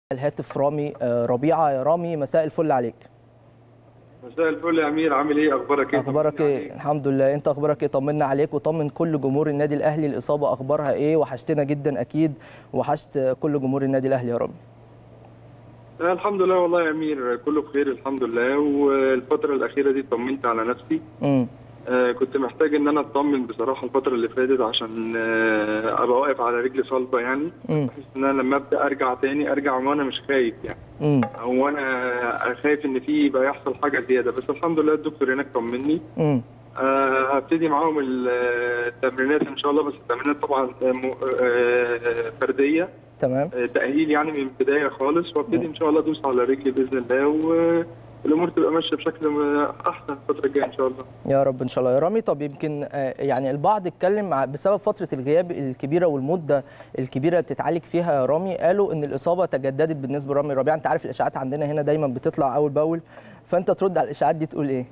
الهاتف رامي آه، ربيعه يا رامي مساء الفل عليك مساء الفل يا امير عامل ايه اخبارك ايه اخبارك طمني ايه عليك. الحمد لله انت اخبارك ايه طمنا عليك وطمن كل جمهور النادي الاهلي الاصابه اخبارها ايه وحشتنا جدا اكيد وحشت كل جمهور النادي الاهلي يا رامي آه، الحمد لله والله يا امير كله بخير الحمد لله والفتره الاخيره دي طمنت على نفسي امم آه كنت محتاج ان انا اطمن بصراحه الفتره اللي فاتت عشان آه ابقى واقف على رجل صلبه يعني امم بحيث ان انا لما ابدا ارجع تاني ارجع وانا مش خايف يعني امم او انا خايف ان في يبقى يحصل حاجه زياده بس الحمد لله الدكتور هناك طمني امم آه، هبتدي معاهم ال- التمرينات ان شاء الله بس التمرينات طبعا آه، م- آه، فرديه تمام آه، تاهيل يعني من البدايه خالص وابتدي ان شاء الله ادوس على رجلي باذن الله والامور تبقى ماشيه بشكل احسن الفتره الجايه ان شاء الله يا رب ان شاء الله يا رامي طب يمكن آه، يعني البعض اتكلم مع- بسبب فتره الغياب الكبيره والمده الكبيره اللي بتتعالج فيها يا رامي قالوا ان الاصابه تجددت بالنسبه لرامي ربيعه انت عارف الاشاعات عندنا هنا دايما بتطلع اول باول فانت ترد على الاشاعات دي تقول ايه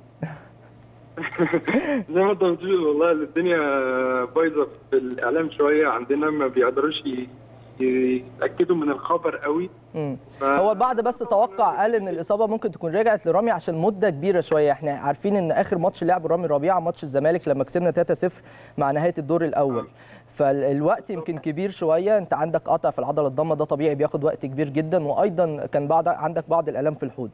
زي ما انت بتقول والله الدنيا بايظه في الاعلام شويه عندنا ما بيقدروش ي- يتاكدوا من الخبر قوي مم. ف- هو البعض بس توقع قال ان الاصابه ممكن تكون رجعت لرامي عشان مده كبيره شويه احنا عارفين ان اخر ماتش لعبه رامي ربيعه ماتش الزمالك لما كسبنا 3-0 مع نهايه الدور الاول فالوقت يمكن كبير شويه انت عندك قطع في العضله الضامه ده طبيعي بياخد وقت كبير جدا وايضا كان بعض عندك بعض الالام في الحوض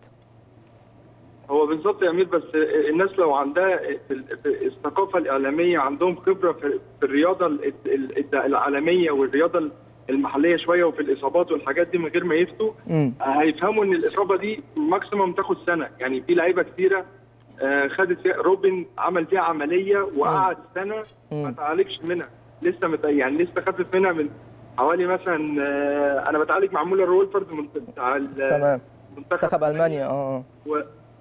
هو بالظبط يا امير بس الناس لو عندها الثقافه الاعلاميه عندهم خبره في في الرياضه ال- ال- العالميه والرياضه المحليه شويه وفي الاصابات والحاجات دي من غير ما يفتوا امم هيفهموا ان الاصابه دي ماكسيموم تاخد سنه يعني في لعيبه كتيره آه، خدت فيها روبن عمل فيها عمليه وقعد سنه ما مم. تعالجش منها لسه مت... يعني لسه خفف منها من حوالي مثلا آه، انا بتعالج مع مولر رولفرد من بتاع ال- تمام منتخب منتخب المانيا اه اه و...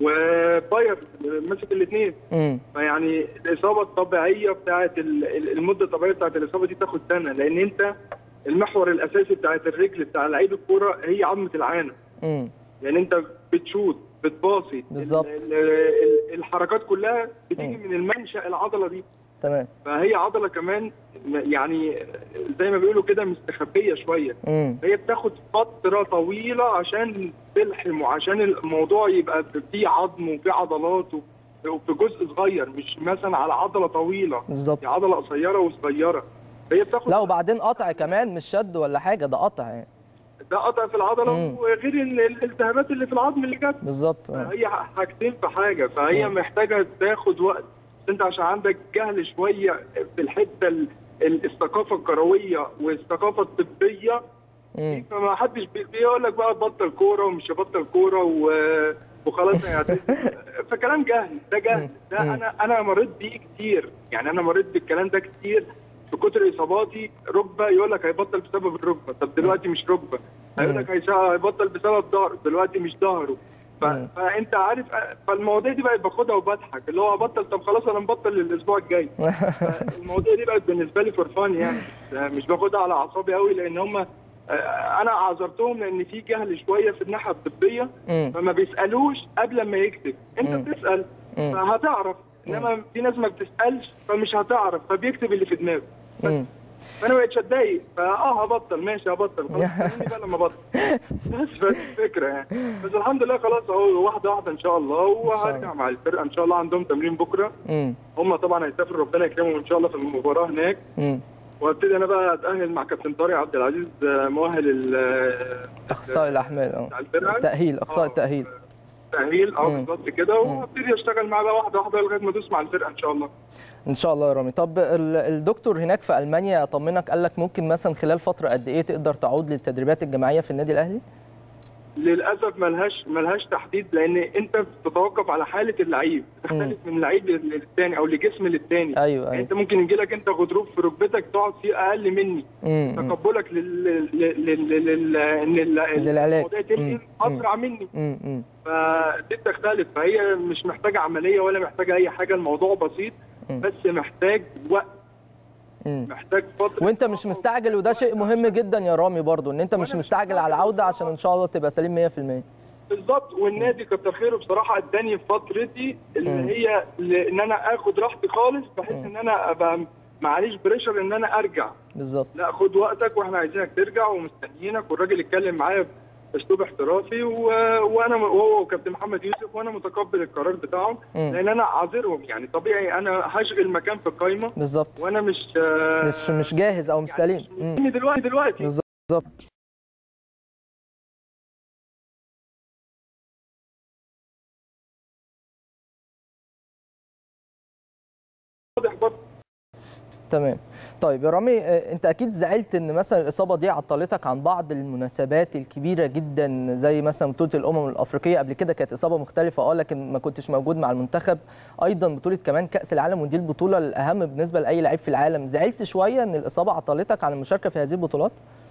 وباير مسك الاثنين امم فيعني الاصابه الطبيعيه بتاعت ال- ال- المده الطبيعيه بتاعت الاصابه دي تاخد سنه لان انت المحور الاساسي بتاعت الرجل بتاع لعيب الكوره هي عظمه العانه امم يعني انت بتشوت بتباصي بالظبط. ال- ال- الحركات كلها بتيجي مم. من المنشا العضله دي تمام فهي عضله كمان يعني زي ما بيقولوا كده مستخبيه شويه امم هي بتاخد فتره طويله عشان تلحم وعشان الموضوع يبقى فيه عظم وفيه عضلات و- وفي جزء صغير مش مثلا على عضله طويله بالظبط دي عضله قصيره وصغيره هي بتاخد لا وبعدين قطع كمان مش شد ولا حاجه ده قطع يعني ده قطع في العضله مم. وغير ال- الالتهابات اللي في العظم اللي جت بالظبط آه. هي حاجتين في حاجه فهي مم. محتاجه تاخد وقت بس انت عشان عندك جهل شويه في الحته ال- ال- الثقافه الكرويه والثقافه الطبيه مم. فما حدش بي- بيقول لك بقى بطل كوره ومش هبطل كوره و- وخلاص يعني فكلام جهل ده جهل ده مم. انا انا مريت بيه كتير يعني انا مريت بالكلام ده كتير في كتر اصاباتي ركبه يقول لك هيبطل بسبب الركبه طب دلوقتي مش ركبه هيقول لك هيش- هيبطل بسبب ظهره دلوقتي مش ظهره ف... مم. فانت عارف فالمواضيع دي بقت باخدها وبضحك اللي هو بطل طب خلاص انا مبطل الاسبوع الجاي المواضيع دي بقت بالنسبه لي فورفان يعني مش باخدها على اعصابي قوي لان هم انا اعذرتهم لان في جهل شويه في الناحيه الطبيه مم. فما بيسالوش قبل ما يكتب انت مم. بتسال مم. فهتعرف انما في ناس ما بتسالش فمش هتعرف فبيكتب اللي في دماغه مم. فانا ما بقتش اتضايق فاه هبطل ماشي هبطل خلاص استنوني بقى لما ابطل بس فدي الفكره يعني بس الحمد لله خلاص اهو واحده واحده ان شاء الله وهرجع مع الفرقه ان شاء الله عندهم تمرين بكره مم. هم طبعا هيسافروا ربنا يكرمهم ان شاء الله في المباراه هناك مم. وابتدي انا بقى اتاهل مع كابتن طارق عبد العزيز آه، مؤهل ال- اخصائي الاحمال اه بتاع الفرقه التاهيل اخصائي آه. التاهيل تاهيل اه مم. بالظبط كده وابتدي اشتغل معاه بقى واحده واحده لغايه ما ادوس مع الفرقه ان شاء الله ان شاء الله يا رامي طب ال- الدكتور هناك في المانيا طمنك قال لك ممكن مثلا خلال فتره قد ايه تقدر تعود للتدريبات الجماعيه في النادي الاهلي للاسف ملهاش ملهاش تحديد لان انت بتتوقف على حاله اللعيب بتختلف من لعيب للتاني او لجسم للتاني ايوه يعني ايوه انت ممكن يجي لك انت غضروف في ركبتك تقعد فيه اقل مني مم. مم. تقبلك لل لل لل لل ان ال- للعلاج. المواضيع تنقل مم. اسرع مني مم. مم. فدي بتختلف فهي مش محتاجه عمليه ولا محتاجه اي حاجه الموضوع بسيط مم. بس محتاج وقت مم. محتاج فتره وانت مش مستعجل وده شيء مهم جدا يا رامي برضو ان انت مش وأنا مش مستعجل على العوده عشان ان شاء الله تبقى سليم 100% بالظبط والنادي كتر خيره بصراحه اداني في فترتي اللي مم. هي ل- ان انا اخد راحتي خالص بحيث مم. ان انا ابقى معليش بريشر ان انا ارجع بالظبط لا خد وقتك واحنا عايزينك ترجع ومستنيينك والراجل اتكلم معايا اسلوب احترافي و... وانا وهو وكابتن محمد يوسف وانا متقبل القرار بتاعهم مم. لان انا عاذرهم يعني طبيعي انا هشغل مكان في القايمه بالظبط وانا مش آه، مش مش جاهز او مش سليم مش مم. مستني دلوقتي دلوقتي بالظبط واضح برضه تمام طيب يا رامي آه، انت اكيد زعلت ان مثلا الاصابه دي عطلتك عن بعض المناسبات الكبيره جدا زي مثلا بطوله الامم الافريقيه قبل كده كانت اصابه مختلفه اه لكن ما كنتش موجود مع المنتخب ايضا بطوله كمان كاس العالم ودي البطوله الاهم بالنسبه لاي لعيب في العالم زعلت شويه ان الاصابه عطلتك عن المشاركه في هذه البطولات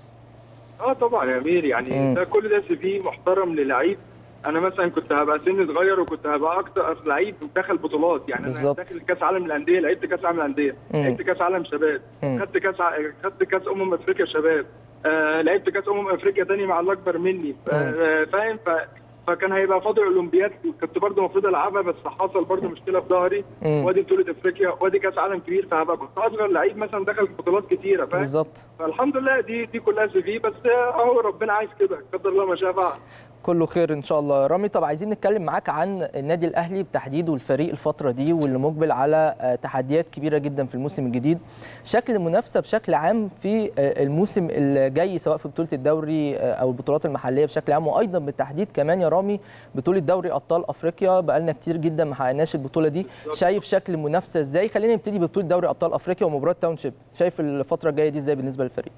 اه طبعا يا امير يعني مم. ده كل ده سي في محترم للعيب انا مثلا كنت هبقى سن صغير وكنت هبقى اكتر لعيب دخل بطولات يعني بالظبط. انا داخل كاس عالم الانديه لعبت كاس عالم الانديه مم. لعبت كاس عالم شباب مم. خدت كاس ع- خدت كاس امم افريقيا شباب آه لعبت كاس امم افريقيا تاني مع الاكبر مني ف- آه فاهم ف فكان هيبقى فاضل اولمبياد كنت برضه المفروض العبها بس حصل برضه مشكله في ظهري مم. وادي بطوله افريقيا وادي كاس عالم كبير فهبقى كنت اصغر لعيب مثلا دخل بطولات كتيره فاهم بالظبط فالحمد لله دي دي كلها سي في بس اهو ربنا عايز كده قدر الله ما شاء فعل كله خير ان شاء الله رامي طب عايزين نتكلم معاك عن النادي الاهلي بتحديد والفريق الفتره دي واللي مقبل على آه، تحديات كبيره جدا في الموسم الجديد شكل المنافسه بشكل عام في آه، الموسم الجاي سواء في بطوله الدوري آه، او البطولات المحليه بشكل عام وايضا بالتحديد كمان يا رامي بطوله دوري ابطال افريقيا بقالنا كتير جدا ما حققناش البطوله دي شايف شكل المنافسه ازاي خلينا نبتدي ببطوله دوري ابطال افريقيا ومباراه تاونشيب شايف الفتره الجايه دي ازاي بالنسبه للفريق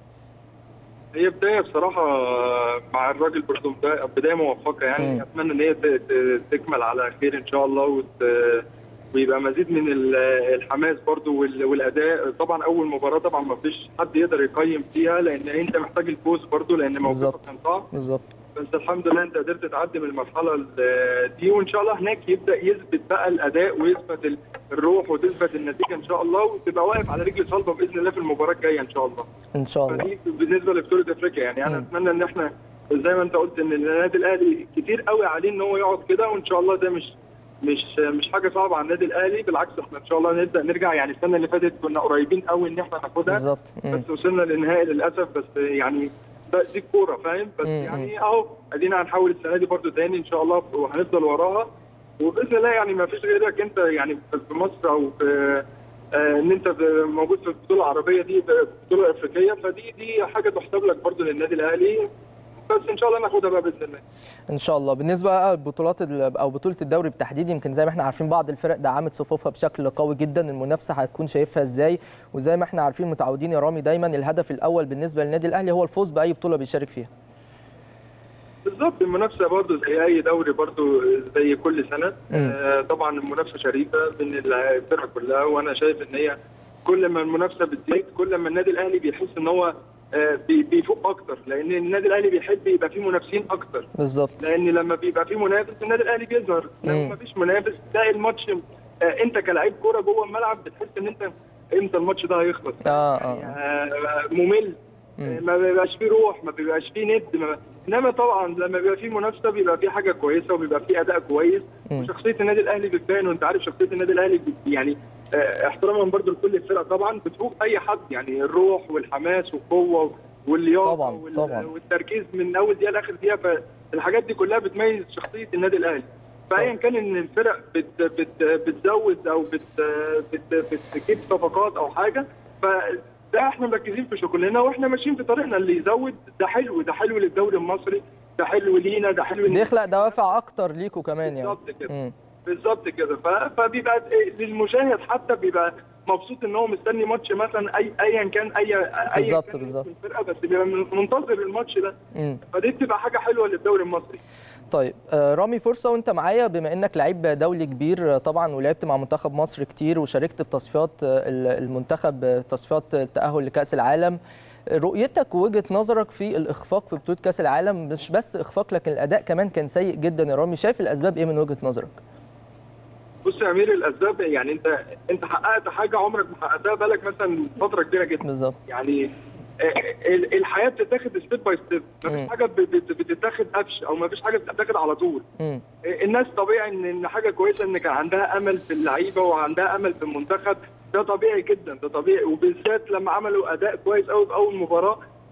هي بدايه بصراحه مع الراجل برضه بدايه بداية موفقه يعني مم. اتمنى ان هي ت- ت- تكمل على خير ان شاء الله وت... ويبقى مزيد من ال- الحماس برضه وال- والاداء طبعا اول مباراه طبعا ما فيش حد يقدر يقيم فيها لان انت محتاج الفوز برضه لان موقفك بالظبط. كان صعب بالظبط بس الحمد لله انت قدرت تعدي من المرحله ال- دي وان شاء الله هناك يبدا يثبت بقى الاداء ويثبت ال- الروح وتثبت النتيجه ان شاء الله وتبقى واقف على رجل صلبه باذن الله في المباراه الجايه ان شاء الله. ان شاء الله فدي بالنسبه لبطوله افريقيا يعني انا مم. اتمنى ان احنا زي ما انت قلت ان النادي الاهلي كتير قوي عليه ان هو يقعد كده وان شاء الله ده مش مش مش حاجه صعبه على النادي الاهلي بالعكس احنا ان شاء الله نبدا نرجع يعني السنه اللي فاتت كنا قريبين قوي ان احنا ناخدها بالظبط مم. بس وصلنا للنهائي للاسف بس يعني ده- دي الكوره فاهم بس مم. يعني اهو ادينا هنحاول السنه دي برضو تاني ان شاء الله وهنفضل وراها وباذن الله يعني ما فيش غيرك انت يعني في مصر او في آه، ان انت في- موجود في البطوله العربيه دي بطوله افريقيه فدي دي حاجه تحسب لك برضو للنادي الاهلي بس ان شاء الله ناخدها بقى باذن الله ان شاء الله بالنسبه بقى لبطولات ال- او بطوله الدوري بالتحديد يمكن زي ما احنا عارفين بعض الفرق دعمت صفوفها بشكل قوي جدا المنافسه هتكون شايفها ازاي وزي ما احنا عارفين متعودين يا رامي دايما الهدف الاول بالنسبه للنادي الاهلي هو الفوز باي بطوله بيشارك فيها بالظبط المنافسه برضو زي اي دوري برضو زي كل سنه مم. آه طبعا المنافسه شريفه بين الفرق كلها وانا شايف ان هي كل ما المنافسه بتزيد كل ما النادي الاهلي بيحس ان هو آه بي- بيفوق اكتر لان النادي الاهلي بيحب يبقى فيه منافسين اكتر بالظبط لان لما بيبقى فيه منافس النادي الاهلي بيظهر مم. لو ما فيش منافس تلاقي الماتش آه انت كلاعب كوره جوه الملعب بتحس ان انت امتى الماتش ده هيخلص اه آه اه ممل مم. ما بيبقاش فيه روح ما بيبقاش فيه ند ما انما طبعا لما بيبقى فيه منافسه بيبقى فيه حاجه كويسه وبيبقى فيه اداء كويس مم. وشخصيه النادي الاهلي بتبان وانت عارف شخصيه النادي الاهلي بت- يعني آه، احتراما برضو لكل الفرق طبعا بتفوق اي حد يعني الروح والحماس والقوه واللياقه طبعاً، وال- طبعاً. والتركيز من اول دقيقه لاخر دقيقه فالحاجات دي كلها بتميز شخصيه النادي الاهلي فايا كان ان الفرق بت بت بتزود او بت بت بتجيب صفقات او حاجه فده احنا مركزين في شغلنا واحنا ماشيين في طريقنا اللي يزود ده حلو ده حلو للدوري المصري ده حلو لينا ده حلو للناس. بيخلق دوافع اكتر ليكوا كمان يعني بالظبط كده مم. بالظبط كده ف- فبيبقى للمشاهد حتى بيبقى مبسوط ان هو مستني ماتش مثلا اي ايا كان اي اي بالظبط، كان بالظبط. اسم الفرقه بس بيبقى من- منتظر الماتش ده مم. فدي بتبقى حاجه حلوه للدوري المصري طيب آه، رامي فرصه وانت معايا بما انك لعيب دولي كبير آه، طبعا ولعبت مع منتخب مصر كتير وشاركت في تصفيات آه، ال- المنتخب آه، تصفيات التاهل لكاس العالم رؤيتك ووجهه نظرك في الاخفاق في بطوله كاس العالم مش بس اخفاق لكن الاداء كمان كان سيء جدا يا رامي شايف الاسباب ايه من وجهه نظرك بص يا امير الاسباب يعني انت انت حققت حاجه عمرك ما حققتها بالك مثلا فتره كبيره جدا بالظبط يعني آه، ال- الحياه بتتاخد ستيب باي ستيب مم. مفيش حاجه بت- بت- بتتاخد قفش او مفيش حاجه بتتاخد على طول مم. الناس طبيعي ان ان حاجه كويسه ان كان عندها امل في اللعيبه وعندها امل في المنتخب ده طبيعي جدا ده طبيعي وبالذات لما عملوا اداء كويس قوي في اول مباراه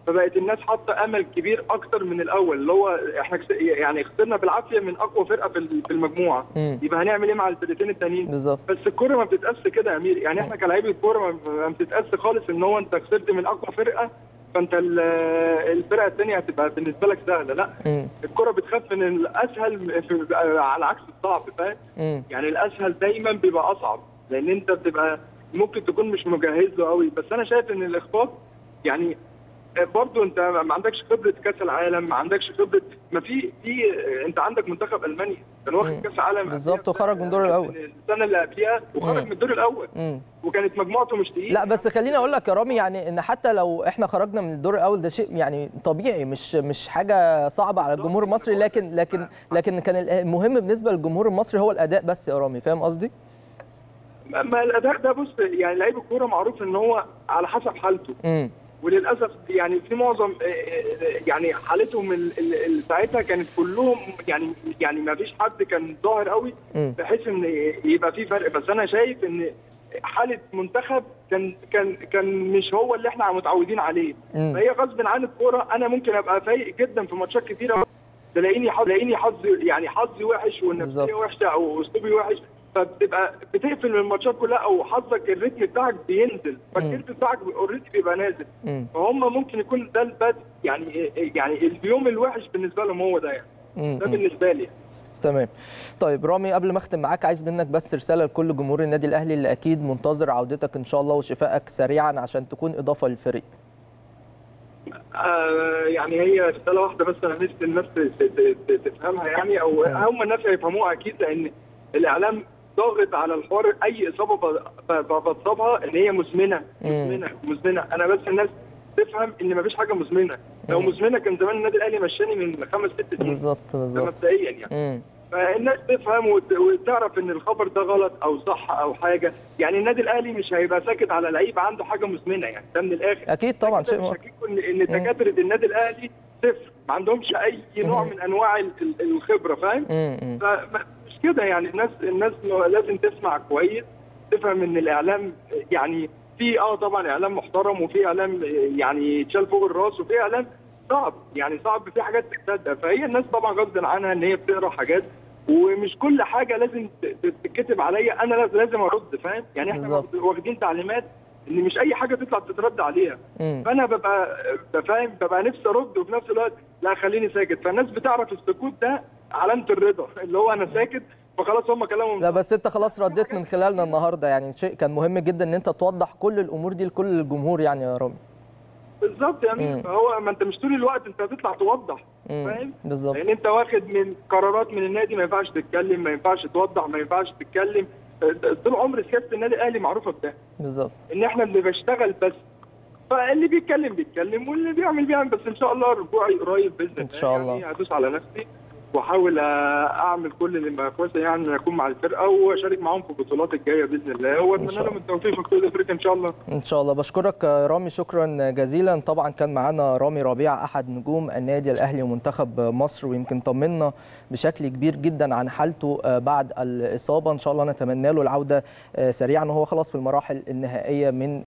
فبقت الناس حاطه امل كبير اكتر من الاول اللي هو احنا كس- يعني خسرنا بالعافيه من اقوى فرقه في ال- في المجموعه مم. يبقى هنعمل ايه مع الفرقتين التانيين بالظبط بس الكوره ما بتتقاس كده يا امير يعني احنا كلاعيبه كوره ما- ما بتتقاس خالص ان هو انت خسرت من اقوى فرقه فانت ال- الفرقه الثانيه هتبقى بالنسبه لك سهله لا مم. الكوره بتخاف من الاسهل في على عكس الصعب فاهم مم. يعني الاسهل دايما بيبقى اصعب لان انت بتبقى ممكن تكون مش مجهز له قوي بس انا شايف ان الاخفاق يعني برضه انت ما عندكش خبره كاس العالم ما عندكش خبره ما في في انت عندك منتخب المانيا كان مم. واخد كاس عالم بالظبط، وخرج من الدور الأول. السنه اللي قبلها وخرج مم. من الدور الاول مم. وكانت مجموعته مش تقيله لا بس خليني اقول لك يا رامي يعني ان حتى لو احنا خرجنا من الدور الاول ده شيء يعني طبيعي مش مش حاجه صعبه على الجمهور المصري لكن لكن لكن كان المهم بالنسبه للجمهور المصري هو الاداء بس يا رامي فاهم قصدي؟ ما- ما الاداء ده بص يعني لعيب الكوره معروف ان هو على حسب حالته امم وللاسف يعني في معظم آه، آه، يعني حالتهم ال- ال- ال- ساعتها كانت كلهم يعني يعني ما فيش حد كان ظاهر قوي مم. بحيث ان يبقى في فرق بس انا شايف ان حاله منتخب كان كان كان مش هو اللي احنا متعودين عليه مم. فهي غصب عن الكوره انا ممكن ابقى فايق جدا في ماتشات كتيره تلاقيني حظ تلاقيني حظي يعني حظي وحش والنفسيه بالظبط. وحشه او اسلوبي وحش فبتبقى بتقفل من الماتشات كلها او حظك الريتم بتاعك بينزل فالريتم بتاعك اوريدي بيبقى نازل امم فهم ممكن يكون ده البدء يعني يعني اليوم الوحش بالنسبه لهم هو ده يعني ده امم بالنسبه لي تمام طيب رامي قبل ما اختم معاك عايز منك بس رساله لكل جمهور النادي الاهلي اللي اكيد منتظر عودتك ان شاء الله وشفائك سريعا عشان تكون اضافه للفريق آه يعني هي رساله واحده بس انا نفسي الناس ت- ت- ت- تفهمها يعني او هم الناس هيفهموها اكيد لان الاعلام ضاغط على الحوار اي اصابه ب- ب- بتصابها ان هي مزمنه مزمنه مزمنه انا بس الناس تفهم ان مفيش حاجه مزمنه لو مم. مزمنه كان زمان النادي الاهلي مشاني من خمس ست سنين بالظبط ده بالظبط مبدئيا يعني امم فالناس تفهم وت- وتعرف ان الخبر ده غلط او صح او حاجه يعني النادي الاهلي مش هيبقى ساكت على لعيب عنده حاجه مزمنه يعني ده من الاخر اكيد طبعا كده شيء مش هكيكوا ان ان دكاتره النادي الاهلي صفر ما عندهمش اي نوع مم. من انواع ال- ال- الخبره فاهم امم فمش كده يعني الناس الناس لازم تسمع كويس تفهم ان الاعلام يعني في اه طبعا اعلام محترم وفي اعلام يعني يتشال فوق الراس وفي اعلام صعب يعني صعب في حاجات تصدق فهي الناس طبعا غصب عنها ان هي بتقرا حاجات ومش كل حاجه لازم ت- ت- تتكتب عليا انا لاز- لازم ارد فاهم يعني احنا بالظبط. واخدين تعليمات ان مش اي حاجه تطلع تترد عليها امم فانا ببقى ببقى فاهم ببقى نفسي ارد وفي نفس الوقت لا خليني ساكت فالناس بتعرف السكوت ده علامه الرضا اللي هو انا ساكت فخلاص هم كلامهم لا بس انت خلاص رديت من خلالنا النهارده يعني شيء كان مهم جدا ان انت توضح كل الامور دي لكل الجمهور يعني يا رامي بالظبط يا مم. امير فهو ما انت مش طول الوقت انت هتطلع توضح مم. فاهم بالظبط لان انت واخد من قرارات من النادي ما ينفعش تتكلم ما ينفعش توضح ما ينفعش تتكلم طول عمر سياسه النادي الاهلي معروفه بده بالظبط ان احنا اللي بشتغل بس فاللي بيتكلم بيتكلم واللي بيعمل بيعمل بس ان شاء الله رجوعي قريب باذن الله إن شاء الله. يعني هدوس على نفسي واحاول اعمل كل اللي ما كويس يعني ان اكون مع الفرقه واشارك معاهم في البطولات الجايه باذن الله واتمنى شاء لهم التوفيق في بطوله افريقيا ان شاء الله ان شاء الله بشكرك يا رامي شكرا جزيلا طبعا كان معانا رامي ربيع احد نجوم النادي الاهلي ومنتخب مصر ويمكن طمنا بشكل كبير جدا عن حالته بعد الاصابه ان شاء الله نتمنى له العوده سريعا وهو خلاص في المراحل النهائيه من